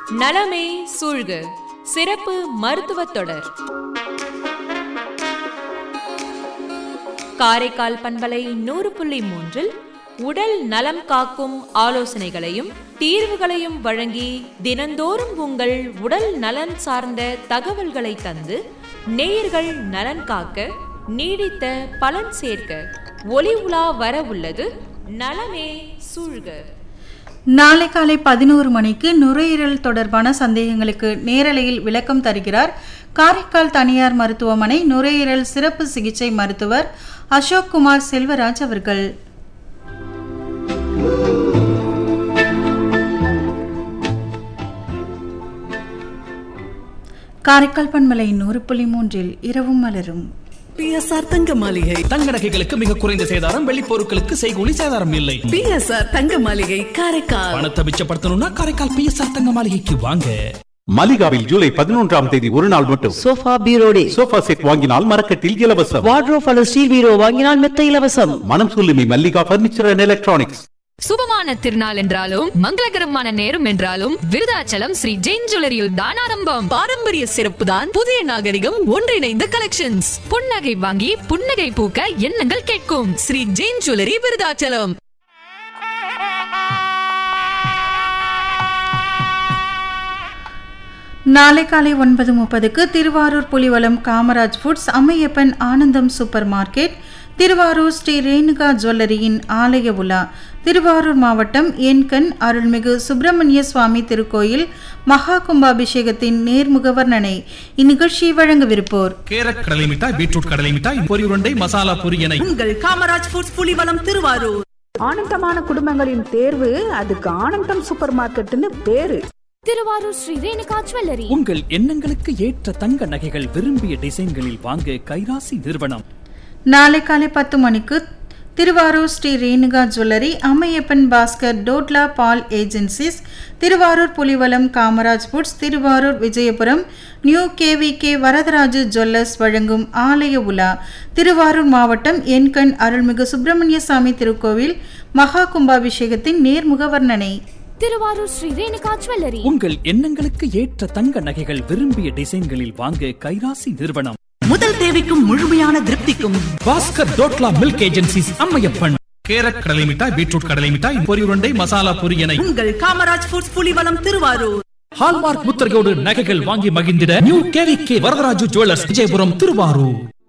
நலமே சூழ்க சிறப்பு மருத்துவ தொடர் காரைக்கால் பண்பலை நூறு புள்ளி மூன்றில் உடல் நலம் காக்கும் ஆலோசனைகளையும் தீர்வுகளையும் வழங்கி தினந்தோறும் உங்கள் உடல் நலன் சார்ந்த தகவல்களை தந்து நேயர்கள் நலன் காக்க நீடித்த பலன் சேர்க்க ஒளி உலா வர உள்ளது நலமே சூழ்க நாளை காலை பதினோரு மணிக்கு நுரையீரல் தொடர்பான சந்தேகங்களுக்கு நேரலையில் விளக்கம் தருகிறார் காரைக்கால் தனியார் மருத்துவமனை நுரையீரல் சிறப்பு சிகிச்சை மருத்துவர் அசோக் குமார் செல்வராஜ் அவர்கள் காரைக்கால் பண்பலை நூறு புள்ளி மூன்றில் இரவும் மலரும் பிஎஸ்ஆர் தங்க மாளிகை தங்க நகைகளுக்கு மிக குறைந்த சேதாரம் வெள்ளி பொருட்களுக்கு செய்கூலி சேதாரம் இல்லை பிஎஸ்ஆர் தங்க மாளிகை காரைக்கால் பணத்தை மிச்சப்படுத்தணும்னா காரைக்கால் பிஎஸ்ஆர் தங்க மாளிகைக்கு வாங்க மலிகாவில் ஜூலை பதினொன்றாம் தேதி ஒரு நாள் மட்டும் சோஃபா பீரோ டே சோஃபா செட் வாங்கினால் மரக்கட்டில் இலவசம் வார்ட்ரோப் அல்லது ஸ்டீல் பீரோ வாங்கினால் மெத்த இலவசம் மனம் சொல்லுமி மல்லிகா பர்னிச்சர் அண்ட் எலக்ட்ரானிக்ஸ் சுபமான திருநாள் என்றாலும் மங்களகரமான நேரம் என்றாலும் விருதாச்சலம் ஸ்ரீ ஜெயின் ஜுவல்லரியில் தான் ஆரம்பம் பாரம்பரிய சிறப்பு தான் புதிய நாகரிகம் ஒன்றிணைந்த கலெக்ஷன்ஸ் புன்னகை வாங்கி புன்னகை பூக்க எண்ணங்கள் கேட்கும் ஸ்ரீ ஜெயின் ஜுவல்லரி விருதாச்சலம் நாளை காலை ஒன்பது முப்பதுக்கு Thiruvarur Pulivalam Kamaraj foods Ammaiyappan Anandham super market Thiruvarur Sri Renuka ஜுவல்லரியின் ஆலய உலா திருவாரூர் மாவட்டம் என்கண் அருள்மிகு சுப்பிரமணிய சுவாமி திருக்கோயில் மகா கும்பாபிஷேகத்தின் நேர்முக வர்ணனை இந்நிகழ்ச்சியை வழங்கவிருப்போர் கேரட் கடலை மிட்டாய் பீட்ரூட் கடலை மிட்டாய் பொரி உருண்டை மசாலா பொரி என உங்கள் காமராஜ் ஃபுட்ஸ் புலிவலம் திருவாரூர் ஆனந்தமான குடும்பங்களின் தேர்வு அதுக்கு ஆனந்தம் சூப்பர் மார்க்கெட்னு பேரு திருவாரூர் ஸ்ரீ ரேணுகா ஜுவல்லரி உங்கள் எண்ணங்களுக்கு ஏற்ற தங்க நகைகள் விரும்பிய டிசைன்களில் வாங்க கைராசி நிறுவனம் நாளை காலை பத்து மணிக்கு திருவாரூர் ஸ்ரீ ரேணுகா ஜுவல்லரி அம்மையப்பன் பாஸ்கர் டோட்லா பால் agencies Thiruvarur Pulivalam Kamaraj foods Thiruvarur Vijayapuram new KVK Varadaraju jewellers வழங்கும் ஆலய உலா திருவாரூர் மாவட்டம் என்கண் அருள்மிகு சுப்பிரமணிய சாமி திருக்கோவில் மகா கும்பாபிஷேகத்தின் நேர்முக வர்ணனை திருவாரூர் ஸ்ரீ ரேணுகா ஜுவல்லரி உங்கள் எண்ணங்களுக்கு ஏற்ற தங்க நகைகள் விரும்பிய டிசைன்களில் வாங்க கைராசி நிறுவனம் முதல் தேவைக்கும் முழுமையான திருப்திக்கும் Bhaskar Dodla milk agencies Ammaiyappan carrot கடலை மிட்டாய் பீட்ரூட் கடலை மிட்டாய் பொரி உருண்டை மசாலா பொரி என உங்கள் காமராஜ் ஃபுட்ஸ் புலிவலம் திருவாரூர் ஹால்மார்க் முத்திரையோடு நகைகள் வாங்கி மகிழ்ந்திட new KVK Varadaraju jewellers Vijayapuram Thiruvarur